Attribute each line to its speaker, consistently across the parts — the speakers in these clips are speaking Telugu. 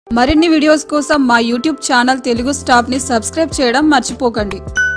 Speaker 1: మరిన్ని వీడియోస్ కోసం మా యూట్యూబ్ ఛానల్ తెలుగు స్టాప్ ని సబ్స్క్రైబ్ చేయడం మర్చిపోకండి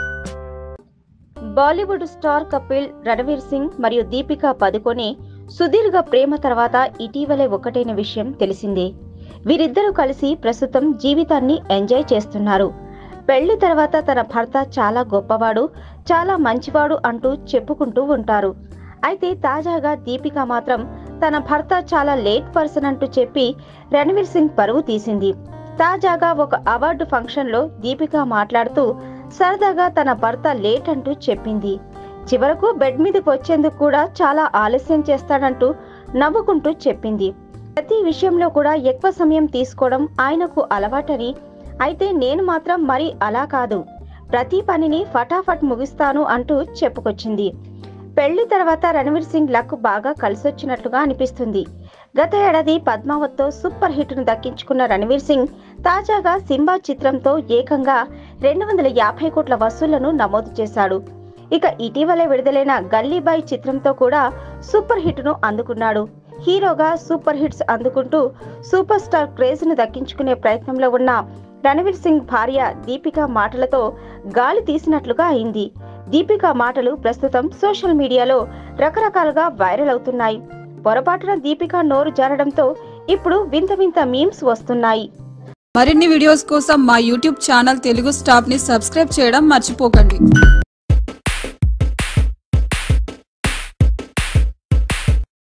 Speaker 2: బాలీవుడ్ స్టార్ కపిల్ రణవీర్ సింగ్ మరియు దీపికా పదుకొని సుదీర్ఘ ప్రేమ తర్వాత ఇటీవలే ఒకటైన విషయం తెలిసిందే వీరిద్దరూ కలిసి ప్రస్తుతం జీవితాన్ని ఎంజాయ్ చేస్తున్నారు పెళ్లి తర్వాత తన భర్త చాలా గొప్పవాడు చాలా మంచివాడు అంటూ చెప్పుకుంటూ ఉంటారు అయితే తాజాగా దీపిక మాత్రం తన భర్త చాలా లేట్ పర్సన్ అంటూ చెప్పి రణవీర్ సింగ్ పరువు తీసింది తాజాగా ఒక అవార్డు ఫంక్షన్లో దీపిక మాట్లాడుతూ సరదాగా తన భర్త లేట్ అంటూ చెప్పింది చివరకు బెడ్ మీదకి వచ్చేందుకు కూడా చాలా ఆలస్యం చేస్తాడంటూ నవ్వుకుంటూ చెప్పింది ప్రతి విషయంలో కూడా ఎక్కువ సమయం తీసుకోవడం ఆయనకు అలవాటని అయితే నేను మాత్రం మరి అలా కాదు ప్రతి పనిని ఫటాఫట్ ముగిస్తాను అంటూ చెప్పుకొచ్చింది పెళ్లి తర్వాత రణవీర్ సింగ్ లక్ బాగా కలిసొచ్చినట్లుగా అనిపిస్తుంది గత ఏడాది పద్మావత్తో సూపర్ హిట్ ను దక్కించుకున్న రణవీర్ సింగ్ తాజాగా సింబా చిత్రంతో ఏకంగా రెండు వందల యాభై కోట్ల వసూళ్లను నమోదు చేశాడు ఇక ఇటీవలే విడుదలైన గల్లీబాయ్ చిత్రంతో కూడా సూపర్ హిట్ ను అందుకున్నాడు హీరోగా సూపర్ హిట్స్ అందుకుంటూ సూపర్ స్టార్ క్రేజ్ ను దక్కించుకునే ప్రయత్నంలో ఉన్న రణవీర్ సింగ్ భార్య దీపిక మాటలతో గాలి తీసినట్లుగా అయింది దీపిక మాటలు ప్రస్తుతం సోషల్ మీడియాలో రకరకాలుగా వైరల్ అవుతున్నాయి పొరపాటున దీపిక నోరు జారడంతో ఇప్పుడు వింత వింత మీమ్స్ వస్తున్నాయి
Speaker 1: మరిన్ని వీడియోస్ కోసం మా యూట్యూబ్ ఛానల్ తెలుగు స్టాప్ ని సబ్స్క్రైబ్ చేయడం మర్చిపోకండి